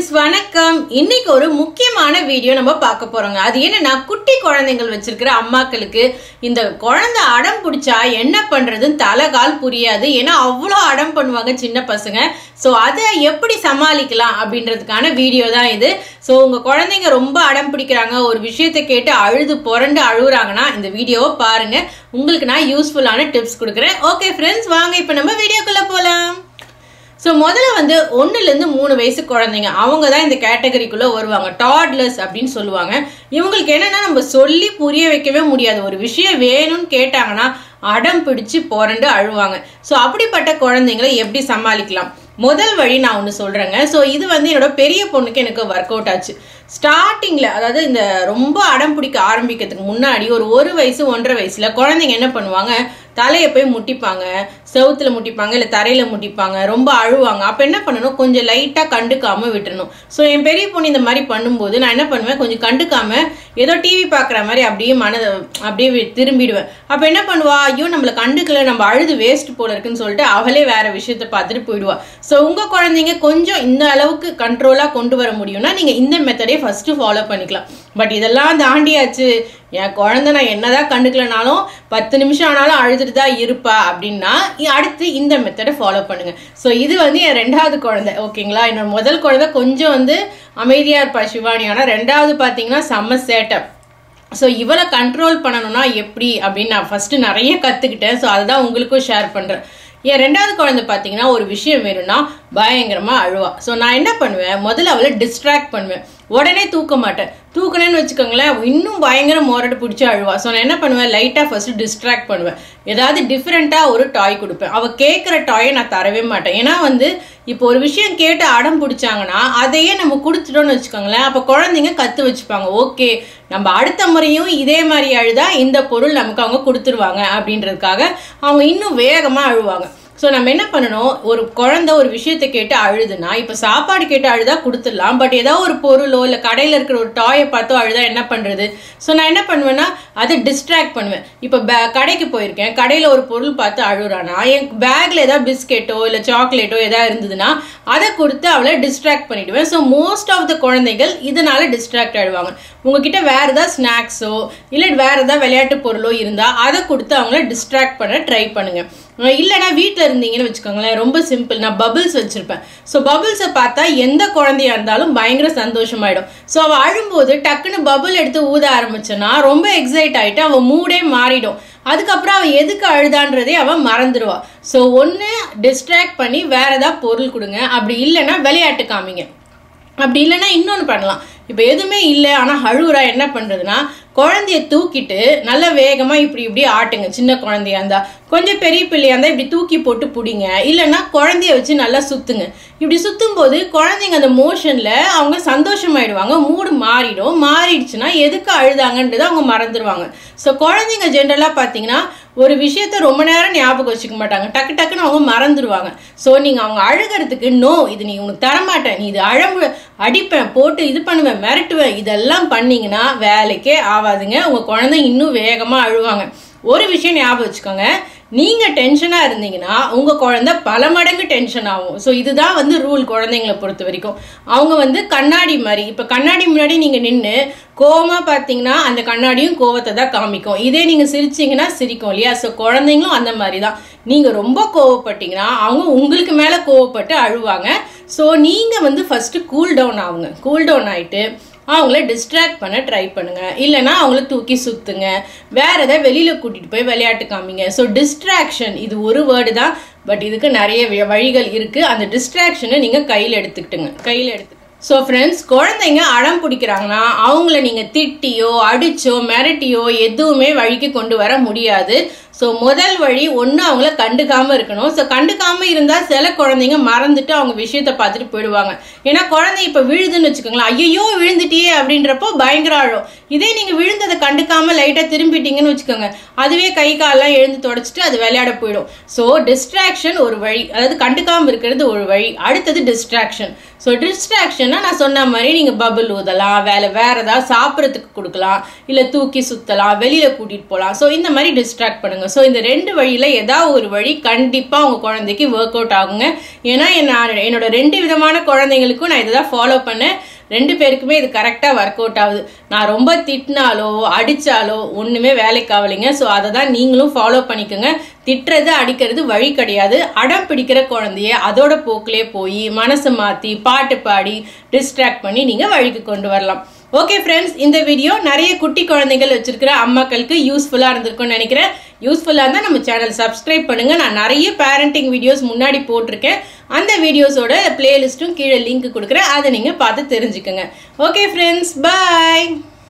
friends வணக்கம் இன்னைக்கு ஒரு முக்கியமான வீடியோ நம்ம பார்க்க போறோங்க அது என்னன்னா குட்டி குழந்தைகள் வச்சிருக்கிற அம்மாக்களுக்கு இந்த குழந்தை அடம் பிடிச்சா என்ன பண்றதுன்னு தலைகால் புரியாது ஏன்னா அவ்வளோ அடம் பண்ணுவாங்க சின்ன பசங்க ஸோ அதை எப்படி சமாளிக்கலாம் அப்படின்றதுக்கான வீடியோ தான் இது ஸோ உங்க குழந்தைங்க ரொம்ப அடம் பிடிக்கிறாங்க ஒரு விஷயத்தை கேட்டு அழுது புரண்டு அழுகுறாங்கன்னா இந்த வீடியோவை பாருங்க உங்களுக்கு நான் யூஸ்ஃபுல்லான டிப்ஸ் கொடுக்குறேன் ஓகே ஃப்ரெண்ட்ஸ் வாங்க இப்போ நம்ம வீடியோக்குள்ள போலாம் ஸோ முதல்ல வந்து ஒன்றுலேருந்து மூணு வயசு குழந்தைங்க அவங்க தான் இந்த கேட்டகரிக்குள்ளே வருவாங்க டாட்லர்ஸ் அப்படின்னு சொல்லுவாங்க இவங்களுக்கு என்னென்னா நம்ம சொல்லி புரிய வைக்கவே முடியாது ஒரு விஷயம் வேணும்னு கேட்டாங்கன்னா அடம் பிடிச்சு புரண்டு அழுவாங்க ஸோ அப்படிப்பட்ட குழந்தைங்களை எப்படி சமாளிக்கலாம் முதல் வழி நான் ஒன்று சொல்கிறேங்க ஸோ இது வந்து என்னோட பெரிய பொண்ணுக்கு எனக்கு ஒர்க் அவுட் ஆச்சு ஸ்டார்டிங்கில் அதாவது இந்த ரொம்ப அடம் பிடிக்க ஆரம்பிக்கிறதுக்கு முன்னாடி ஒரு ஒரு வயசு ஒன்றரை வயசில் குழந்தைங்க என்ன பண்ணுவாங்க தலையை போய் முட்டிப்பாங்க செவுத்துல முட்டிப்பாங்க இல்லை தரையில் முட்டிப்பாங்க ரொம்ப அழுவாங்க அப்போ என்ன பண்ணணும் கொஞ்சம் லைட்டாக கண்டுக்காம விட்டுறணும் ஸோ என் பெரிய பொண்ணு இந்த மாதிரி பண்ணும்போது நான் என்ன பண்ணுவேன் கொஞ்சம் கண்டுக்காம ஏதோ டிவி பார்க்குற மாதிரி அப்படியே மனதை அப்படியே வி- திரும்பிடுவேன் அப்போ என்ன பண்ணுவா ஐயோ நம்மளை கண்டுக்கல நம்ம அழுது வேஸ்ட் போல இருக்குன்னு சொல்லிட்டு அவளே வேற விஷயத்த பார்த்துட்டு போயிடுவா ஸோ உங்கள் குழந்தைங்க கொஞ்சம் இந்த அளவுக்கு கண்ட்ரோலாக கொண்டு வர முடியும்னா நீங்கள் இந்த மெத்தடே ஃபஸ்ட்டு ஃபாலோ பண்ணிக்கலாம் பட் இதெல்லாம் தாண்டியாச்சு என் குழந்தை நான் என்னதான் கண்டுக்கலனாலும் பத்து நிமிஷம் ஆனாலும் அழுதுட்டு தான் இருப்பா அப்படின்னா இ- அடுத்து இந்த மெத்தடை ஃபாலோ பண்ணுங்க ஸோ இது வந்து என் ரெண்டாவது குழந்தை ஓகேங்களா என்னோட முதல் குழந்தை கொஞ்சம் வந்து அமைதியா இருப்பா சிவானி ஆனால் ரெண்டாவது பார்த்தீங்கன்னா செம்ம சேட்டை ஸோ இவளை கண்ட்ரோல் பண்ணணும்னா எப்படி அப்படின்னு நான் ஃபர்ஸ்ட் நிறைய கற்றுக்கிட்டேன் ஸோ அதை தான் உங்களுக்கும் ஷேர் பண்ணுறேன் என் ரெண்டாவது குழந்தை பார்த்தீங்கன்னா ஒரு விஷயம் வேணும்னா பயங்கரமாக அழுவா ஸோ நான் என்ன பண்ணுவேன் முதல்ல அவளை டிஸ்ட்ராக்ட் பண்ணுவேன் உடனே தூக்க மாட்டேன் தூக்கணும்னு வச்சுக்கோங்களேன் இன்னும் பயங்கர மோரட்டு பிடிச்சி அழுவா ஸோ நான் என்ன பண்ணுவேன் லைட்டாக ஃபர்ஸ்ட் டிஸ்ட்ராக்ட் பண்ணுவேன் ஏதாவது டிஃப்ரெண்ட்டாக ஒரு டாய் கொடுப்பேன் அவள் கேட்குற டாயை நான் தரவே மாட்டேன் ஏன்னா வந்து இப்போ ஒரு விஷயம் கேட்டு அடம் பிடிச்சாங்கன்னா அதையே நம்ம கொடுத்துட்டோம்னு வச்சுக்கோங்களேன் அப்போ குழந்தைங்க கற்று வச்சுப்பாங்க ஓகே நம்ம அடுத்த முறையும் இதே மாதிரி அழுதா இந்த பொருள் நமக்கு அவங்க கொடுத்துருவாங்க அப்படின்றதுக்காக அவங்க இன்னும் வேகமாக அழுவாங்க ஸோ நம்ம என்ன பண்ணணும் ஒரு குழந்தை ஒரு விஷயத்தை கேட்டு அழுதுனா இப்போ சாப்பாடு கேட்டு அழுதா கொடுத்துடலாம் பட் ஏதோ ஒரு பொருளோ இல்லை கடையில் இருக்கிற ஒரு டாயை பார்த்தோ அழுதா என்ன பண்ணுறது ஸோ நான் என்ன பண்ணுவேன்னா அதை டிஸ்ட்ராக்ட் பண்ணுவேன் இப்போ பே கடைக்கு போயிருக்கேன் கடையில் ஒரு பொருள் பார்த்து அழுகுறானா என் பேக்கில் ஏதாவது பிஸ்கெட்டோ இல்லை சாக்லேட்டோ ஏதாவது இருந்ததுன்னா அதை கொடுத்து அவளை டிஸ்ட்ராக்ட் பண்ணிடுவேன் ஸோ மோஸ்ட் ஆஃப் த குழந்தைகள் இதனால டிஸ்ட்ராக்ட் ஆயிடுவாங்க உங்ககிட்ட வேற ஏதாவது ஸ்நாக்ஸோ இல்லை வேற ஏதாவது விளையாட்டு பொருளோ இருந்தால் அதை கொடுத்து அவங்கள டிஸ்ட்ராக்ட் பண்ண ட்ரை பண்ணுங்க அஹ் இல்லைன்னா வீட்டில் இருந்தீங்கன்னு வச்சுக்கோங்களேன் ரொம்ப சிம்பிள் நான் பபிள்ஸ் வச்சிருப்பேன் ஸோ பபிள்ஸை பார்த்தா எந்த குழந்தையா இருந்தாலும் பயங்கர சந்தோஷமாயிடும் ஸோ அவள் அழும்போது டக்குன்னு பபுள் எடுத்து ஊத ஆரம்பிச்சனா ரொம்ப எக்ஸைட் ஆயிட்டு அவள் மூடே மாறிடும் அதுக்கப்புறம் அவள் எதுக்கு அழுதான்றதே அவள் மறந்துடுவா ஸோ ஒன்று டிஸ்ட்ராக்ட் பண்ணி வேற ஏதாவது பொருள் கொடுங்க அப்படி இல்லைன்னா விளையாட்டு காமிங்க அப்படி இல்லைன்னா இன்னொன்று பண்ணலாம் இப்போ எதுவுமே இல்லை ஆனால் அழுவுறா என்ன பண்ணுறதுன்னா குழந்தைய தூக்கிட்டு நல்ல வேகமாக இப்படி இப்படி ஆட்டுங்க சின்ன குழந்தையா இருந்தா கொஞ்சம் பெரிய பிள்ளையா இருந்தா இப்படி தூக்கி போட்டு பிடிங்க இல்லைன்னா குழந்தைய வச்சு நல்லா சுத்துங்க இப்படி சுத்தும் போது குழந்தைங்க அந்த மோஷன்ல அவங்க சந்தோஷமாயிடுவாங்க மூடு மாறிடும் மாறிடுச்சுன்னா எதுக்கு அழுதாங்கன்றது அவங்க மறந்துடுவாங்க ஸோ குழந்தைங்க ஜென்ரலாக பார்த்தீங்கன்னா ஒரு விஷயத்த ரொம்ப நேரம் ஞாபகம் வச்சுக்க மாட்டாங்க டக்கு டக்குன்னு அவங்க மறந்துடுவாங்க ஸோ நீங்கள் அவங்க அழுகிறதுக்கு நோ இது நீ உனக்கு தரமாட்டேன் நீ இது அழம்பு அடிப்பேன் போட்டு இது பண்ணுவேன் மிரட்டுவேன் இதெல்லாம் பண்ணீங்கன்னா வேலைக்கே ஆகாதுங்க உங்கள் குழந்தை இன்னும் வேகமாக அழுவாங்க ஒரு விஷயம் ஞாபகம் வச்சுக்கோங்க நீங்க டென்ஷனா இருந்தீங்கன்னா உங்க குழந்தை பல மடங்கு டென்ஷன் ஆகும் ஸோ இதுதான் வந்து ரூல் குழந்தைங்களை பொறுத்த வரைக்கும் அவங்க வந்து கண்ணாடி மாதிரி இப்போ கண்ணாடி முன்னாடி நீங்க நின்று கோவமா பார்த்தீங்கன்னா அந்த கண்ணாடியும் கோவத்தை தான் காமிக்கும் இதே நீங்க சிரிச்சீங்கன்னா சிரிக்கும் இல்லையா ஸோ குழந்தைங்களும் அந்த மாதிரி தான் நீங்க ரொம்ப கோவப்பட்டீங்கன்னா அவங்க உங்களுக்கு மேல கோவப்பட்டு அழுவாங்க ஸோ நீங்க வந்து ஃபர்ஸ்ட் கூல் டவுன் ஆகுங்க கூல் டவுன் ஆயிட்டு அவங்கள டிஸ்ட்ராக்ட் பண்ண ட்ரை பண்ணுங்க இல்லைன்னா அவங்கள தூக்கி சுத்துங்க வேற ஏதாவது வெளியில கூட்டிட்டு போய் விளையாட்டு காமிங்க ஸோ டிஸ்ட்ராக்ஷன் இது ஒரு வேர்டு தான் பட் இதுக்கு நிறைய வி- வழிகள் இருக்கு அந்த டிஸ்ட்ராக்ஷனை நீங்க கையில் எடுத்துக்கிட்டுங்க கையில் எடுத்து ஸோ ஃப்ரெண்ட்ஸ் குழந்தைங்க அடம் பிடிக்கிறாங்கன்னா அவங்கள நீங்கள் திட்டியோ அடிச்சோ மிரட்டியோ எதுவுமே வழிக்கு கொண்டு வர முடியாது ஸோ முதல் வழி ஒன்று அவங்கள கண்டுக்காம இருக்கணும் ஸோ கண்டுக்காம இருந்தால் சில குழந்தைங்க மறந்துட்டு அவங்க விஷயத்த பார்த்துட்டு போயிடுவாங்க ஏன்னா குழந்தை இப்போ விழுதுன்னு வச்சுக்கோங்களேன் ஐயோ விழுந்துட்டியே அப்படின்றப்போ பயங்கர அழும் இதே நீங்கள் விழுந்ததை கண்டுக்காம லைட்டாக திரும்பிட்டீங்கன்னு வச்சுக்கோங்க அதுவே கை காலெல்லாம் எழுந்து தொடச்சிட்டு அது விளையாட போயிடும் ஸோ டிஸ்ட்ராக்ஷன் ஒரு வழி அதாவது கண்டுக்காம இருக்கிறது ஒரு வழி அடுத்தது டிஸ்ட்ராக்ஷன் ஸோ டிஸ்ட்ராக்ஷன்னா நான் சொன்ன மாதிரி நீங்கள் பபிள் ஊதலாம் வேலை வேற ஏதாவது சாப்பிட்றதுக்கு கொடுக்கலாம் இல்லை தூக்கி சுத்தலாம் வெளியில் கூட்டிகிட்டு போகலாம் ஸோ இந்த மாதிரி டிஸ்ட்ராக்ட் பண்ணுங்க பாருங்க ஸோ இந்த ரெண்டு வழியில் ஏதாவது ஒரு வழி கண்டிப்பாக உங்கள் குழந்தைக்கு ஒர்க் அவுட் ஆகுங்க ஏன்னா நான் என்னோட ரெண்டு விதமான குழந்தைங்களுக்கும் நான் இதை தான் ஃபாலோ பண்ணேன் ரெண்டு பேருக்குமே இது கரெக்டாக ஒர்க் அவுட் ஆகுது நான் ரொம்ப திட்டினாலோ அடித்தாலோ ஒன்றுமே வேலைக்கு ஆகலைங்க ஸோ அதை தான் நீங்களும் ஃபாலோ பண்ணிக்கோங்க திட்டுறது அடிக்கிறது வழி கிடையாது அடம் பிடிக்கிற குழந்தைய அதோட போக்கிலே போய் மனசை மாற்றி பாட்டு பாடி டிஸ்ட்ராக்ட் பண்ணி நீங்கள் வழிக்கு கொண்டு வரலாம் ஓகே ஃப்ரெண்ட்ஸ் இந்த வீடியோ நிறைய குட்டி குழந்தைகள் வச்சிருக்கிற அம்மாக்களுக்கு யூஸ்ஃபுல்லாக இருந்திருக்கும்னு நினைக்கிறேன் யூஸ்ஃபுல்லாக இருந்தால் நம்ம சேனல் சப்ஸ்கிரைப் பண்ணுங்கள் நான் நிறைய பேரண்டிங் வீடியோஸ் முன்னாடி போட்டிருக்கேன் அந்த வீடியோஸோட பிளேலிஸ்ட்டும் கீழே லிங்க் கொடுக்குறேன் அதை நீங்கள் பார்த்து தெரிஞ்சுக்கோங்க ஓகே ஃப்ரெண்ட்ஸ் பாய்